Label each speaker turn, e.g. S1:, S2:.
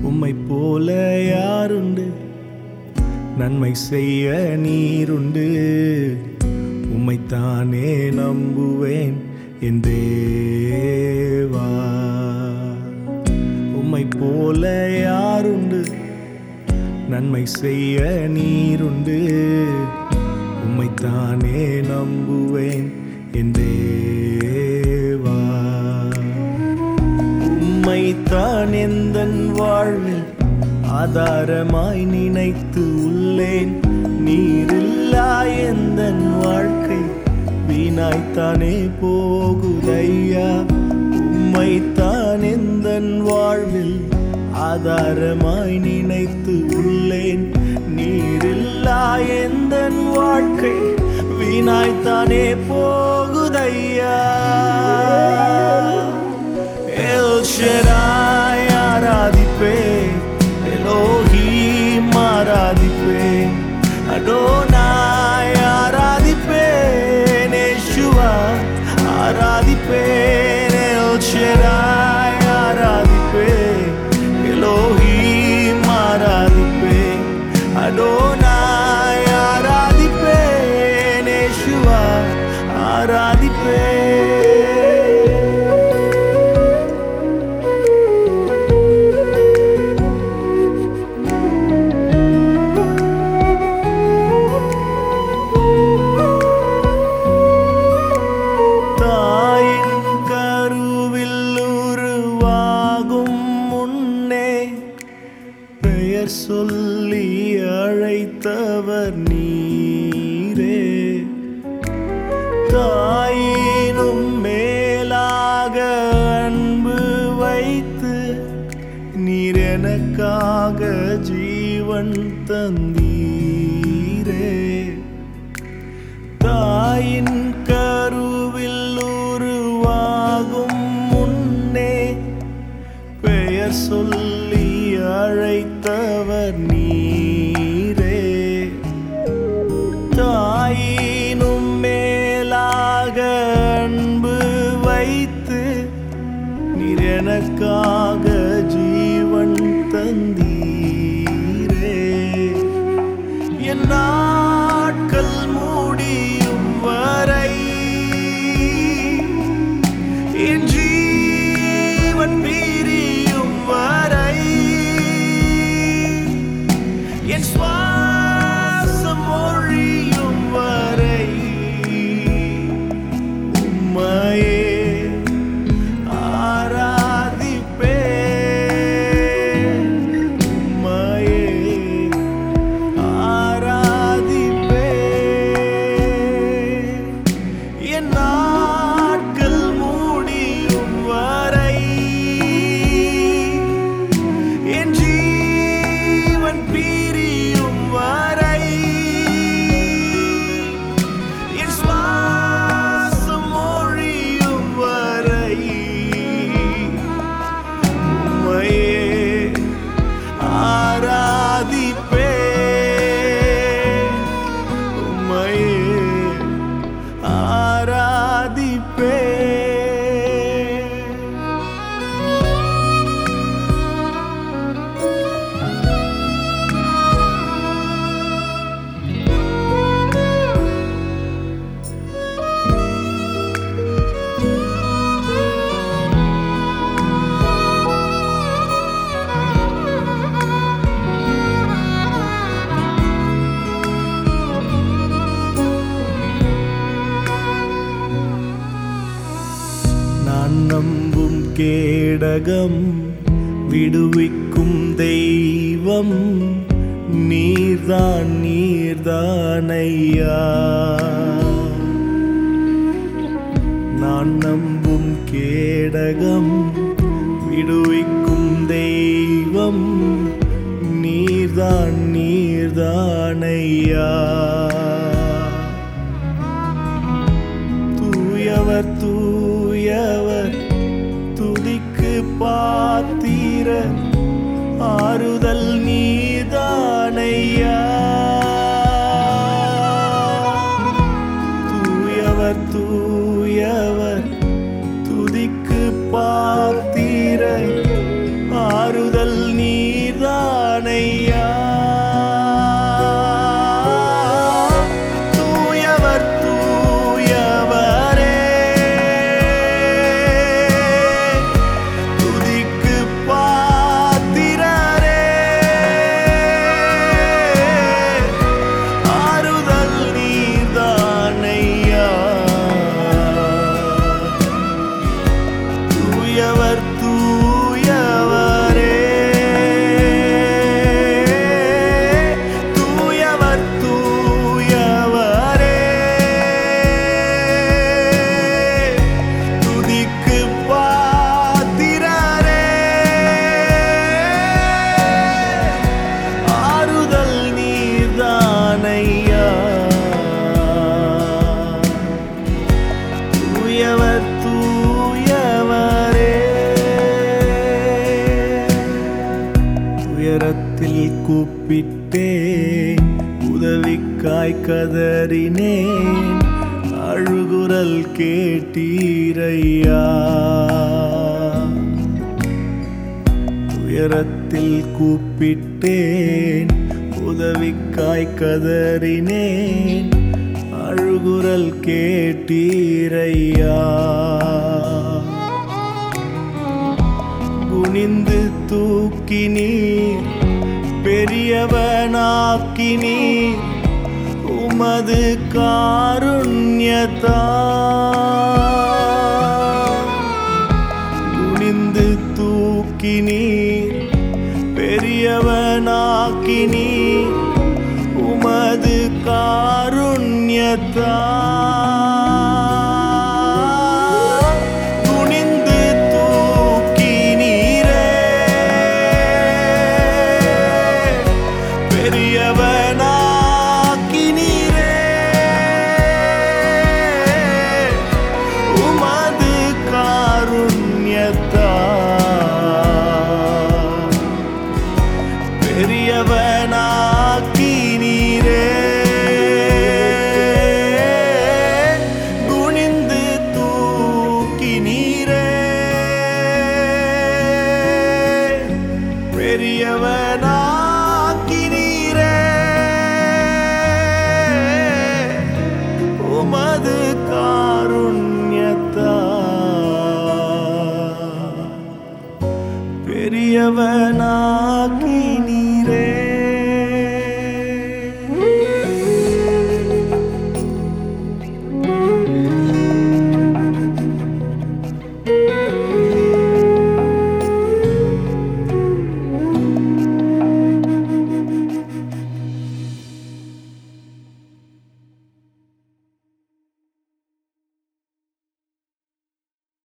S1: உம்மை போல யாருண்டு நன்மை செய்ய நீருண்டு உம்மைத்தானே நம்புவேன் என் தேவா உம்மை போல யாருண்டு நன்மை செய்ய நீருண்டு உம்மைத்தானே நம்புவேன் என் தேவா உம்மைத்தான் எந்தன் வாழ்வில் ஆதாரமாய் நினைத்து உள்ளேன் நீரில்லா எந்தன் வாழ்க்கை வீணாய்த்தானே போகுதையா உம்மைத்தான் எந்தன் வாழ்வில் ஆதாரமாய் நினைத்து உள்ளேன் நீரில்லா எந்தன் வாழ்க்கை வீணாய்த்தானே போகுதையா El Shaddai ஆராதிப்பே எலோஹீம் ஆராதிப்பே அடோனாய் ஆராதிப்பேன் யேசுவா ஆராதிப்பேன் El Shaddai ஆராதிப்பே எலோஹீம் ஆராதிப்பே அடோனாய் ஆராதிப்பேன் யேசுவா ஆராதிப்பேன் தாயின் கருவில் உருவாகும் முன்னே பெயர் சொல்லி அழைத்தவர் நீரே தாயினும் மேலாக அன்பு வைத்து நீர் எனக்காக ஜீவன் தந்தீரே தாயின் கருவில் உருவாகும் முன்னே பெயர் சொல்லி அழைத்தவர் நீரே தாயினும் மேலாக அன்பு வைத்து நீர் எனக்காக ஜீவன் தந்தீரே என் நாட்கள் முடியும் வரை என் ஜீவன் பிரியும் வரை என் சுவாசம் ஒழியும் வரை உம்மையே ஆராதிப்பேன் உம்மையே ஆராதிப்பேன் என் நாட்கள் முடியும் வரை என் ஜீவன் பிரியும் வரை என் சுவாசம் ஒழியும் வரை உம்மையே ஆராதிப்பேன் உம்மையே ஆராதிப்பேன் நான் நம்பும் கேடகம் விடுவிக்கும் தெய்வம் நீர்தான் நீர்தான் ஐயா நான் நம்பும் கேடகம் விடுவிக்கும் தெய்வம் நீர்தான் நீர்தான் ஐயா தூயவர் தூயவர் துதிக்கு பாத்திர ஆறுதல் நீதானையா தூயவர் தூயவர் துதிக்கு பாத்திர ஆறுதல் நீ உயரத்தில் கூப்பிட்டேன் உதவிக்காய் கதறினேன் அழுகுரல் கேட்டீரையா உயரத்தில் கூப்பிட்டேன் உதவிக்காய் கதறினேன் அழுகுரல் கேட்டீரையா குனிந்து தூக்கி நீர் பெரியவனாக்கி நீர் உமது காருண்யத்தா குனிந்து தூக்கி நீர் பெரியவனாக்கி நீர் உமது காருண்யத்தா குனிந்து தூக்கி நீரே பெரியவனாக்கி நீரே உமது காருண்யத்தா பெரியவனாக்கி நீரே குனிந்து தூக்கி நீரே பெரியவனா